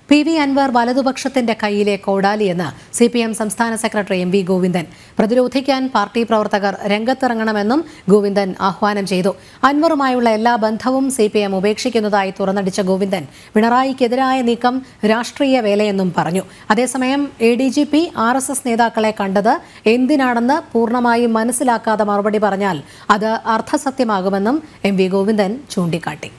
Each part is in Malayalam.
പി വി അൻവർ വലതുപക്ഷത്തിന്റെ കയ്യിലെ കോടാലിയെന്ന് സി പി എം സംസ്ഥാന സെക്രട്ടറി എം വി ഗോവിന്ദൻ പ്രതിരോധിക്കാൻ പാർട്ടി പ്രവർത്തകർ രംഗത്തിറങ്ങണമെന്നും ഗോവിന്ദൻ ആഹ്വാനം ചെയ്തു അൻവറുമായുള്ള എല്ലാ ബന്ധവും സി പി എം ഉപേക്ഷിക്കുന്നതായി തുറന്നടിച്ച ഗോവിന്ദൻ പിണറായിക്കെതിരായ നീക്കം രാഷ്ട്രീയ വേലയെന്നും പറഞ്ഞു അതേസമയം A D G P R S S നേതാക്കളെ കണ്ടത് എന്തിനാണെന്ന് പൂർണ്ണമായും മനസ്സിലാക്കാതെ മറുപടി പറഞ്ഞാൽ അത് അർത്ഥസത്യമാകുമെന്നും എം വി ഗോവിന്ദൻ ചൂണ്ടിക്കാട്ടി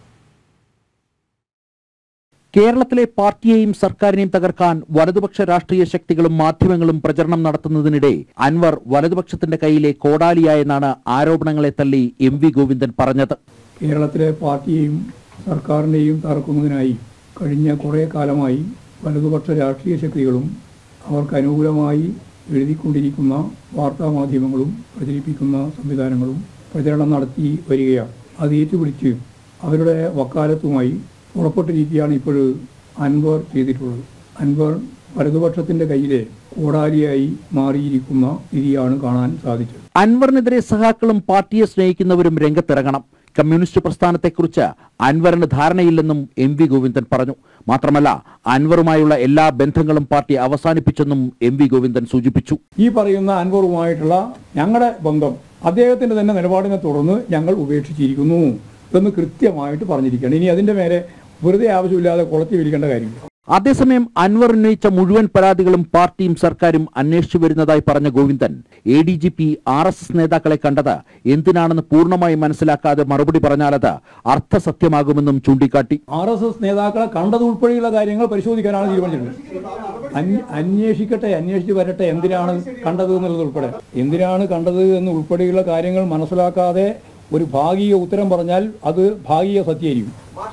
കേരളത്തിലെ പാർട്ടിയെയും സർക്കാരിനെയും തകർക്കാൻ വലതുപക്ഷ രാഷ്ട്രീയ ശക്തികളും മാധ്യമങ്ങളും പ്രചരണം നടത്തുന്നതിനിടെ അൻവർ വലതുപക്ഷത്തിന്റെ കയ്യിലെ കോടാലിയായെന്നാണ് ആരോപണങ്ങളെ തള്ളി എം വി ഗോവിന്ദൻ പറഞ്ഞത് കേരളത്തിലെ പാർട്ടിയെയും സർക്കാരിനെയും തകർക്കുന്നതിനായി കഴിഞ്ഞ കുറേ കാലമായി വലതുപക്ഷ രാഷ്ട്രീയ ശക്തികളും അവർക്ക് അനുകൂലമായി എഴുതിക്കൊണ്ടിരിക്കുന്ന വാർത്താമാധ്യമങ്ങളും പ്രചരിപ്പിക്കുന്ന സംവിധാനങ്ങളും പ്രചരണം നടത്തി വരികയാണ് അത് ഏറ്റുപിടിച്ച് അവരുടെ വക്കാലത്തുമായി പുറപ്പെട്ടിരിക്കുകയാണ് ഇപ്പോൾ അൻവർ ചെയ്തിട്ടുള്ളത് അൻവർ വലതുപക്ഷത്തിൻ്റെ കയ്യിലെ കോടാലിയായി മാറിയിരിക്കുന്ന സ്ഥിതിയാണ് കാണാൻ സാധിച്ചത് അൻവറിനെതിരെ സഹാക്കളും പാർട്ടിയെ സ്നേഹിക്കുന്നവരും രംഗത്തിറങ്ങണം കമ്മ്യൂണിസ്റ്റ് പ്രസ്ഥാനത്തെക്കുറിച്ച് അൻവറിന് ധാരണയില്ലെന്നും എം വി ഗോവിന്ദൻ പറഞ്ഞു മാത്രമല്ല അൻവറുമായുള്ള എല്ലാ ബന്ധങ്ങളും പാർട്ടി അവസാനിപ്പിച്ചെന്നും എം വി ഗോവിന്ദൻ സൂചിപ്പിച്ചു ഈ പറയുന്ന അൻവറുമായിട്ടുള്ള ഞങ്ങളുടെ ബന്ധം അദ്ദേഹത്തിന്റെ തന്നെ നിലപാടിനെ തുടർന്ന് ഞങ്ങൾ ഉപേക്ഷിച്ചിരിക്കുന്നു എന്ന് കൃത്യമായിട്ട് പറഞ്ഞിരിക്കുകയാണ് ഇനി അതിന്റെ മേലെ വെറുതെ ആവശ്യമില്ലാതെ കുളത്തി വിരിക്കേണ്ട കാര്യമില്ല അതേസമയം അൻവർ ഉന്നയിച്ച മുഴുവൻ പരാതികളും പാർട്ടിയും സർക്കാരും അന്വേഷിച്ചു വരുന്നതായി പറഞ്ഞ Govindan A D G P R S S നേതാക്കളെ കണ്ടത് എന്തിനാണെന്ന് പൂർണ്ണമായി മനസ്സിലാക്കാതെ മറുപടി പറഞ്ഞാലത് അർത്ഥസത്യമാകുമെന്നും ചൂണ്ടിക്കാട്ടി ആർ എസ് എസ് നേതാക്കളെ കണ്ടത് ഉൾപ്പെടെയുള്ള കാര്യങ്ങൾ പരിശോധിക്കാനാണ് തീരുമാനിച്ചിട്ടുള്ളത് അന്വ- അന്വേഷിക്കട്ടെ അന്വേഷിച്ച് വരട്ടെ എന്തിനാണ് കണ്ടത് എന്നുള്ളത് ഉൾപ്പെടെ എന്തിനാണ് കണ്ടത് എന്ന് ഉൾപ്പെടെയുള്ള കാര്യങ്ങൾ മനസ്സിലാക്കാതെ ഒരു ഭാഗിക ഉത്തരം പറഞ്ഞാൽ അത് ഭാഗിക സത്യമായിരിക്കും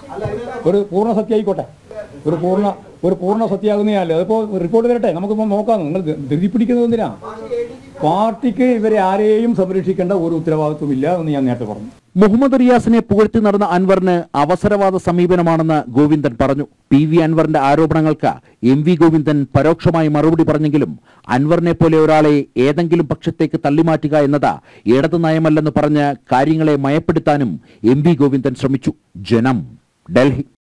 ഒരു പൂർണ്ണ സത്യമായിക്കോട്ടെ ഒരു പൂർണ്ണ ഒരു പൂർണ്ണ സത്യമാകുന്നതല്ലേ അതിപ്പോ റിപ്പോർട്ട് വരട്ടെ നമുക്കിപ്പോൾ നോക്കാം നിങ്ങൾ ധൃതി പിടിക്കുന്നത് എന്തിനാ പാർട്ടിക്ക് ഇവരെ ആരെയും സംരക്ഷിക്കേണ്ട ഒരു ഉത്തരവാദിത്വമില്ല എന്ന് ഞാൻ നേരത്തെ പറഞ്ഞു മുഹമ്മദ് റിയാസിനെ പുകഴ്ത്തി നടന്ന അൻവറിന് അവസരവാദ സമീപനമാണെന്ന് ഗോവിന്ദൻ പറഞ്ഞു പി വി അൻവറിന്റെ ആരോപണങ്ങൾക്ക് എം വി ഗോവിന്ദൻ പരോക്ഷമായി മറുപടി പറഞ്ഞെങ്കിലും അൻവറിനെ പോലെ ഒരാളെ ഏതെങ്കിലും പക്ഷത്തേക്ക് തള്ളിമാറ്റുക എന്നത് ഇടതു നയമല്ലെന്ന് പറഞ്ഞ് കാര്യങ്ങളെ മയപ്പെടുത്താനും എം വി ഗോവിന്ദൻ ശ്രമിച്ചു ജനം ഡൽഹി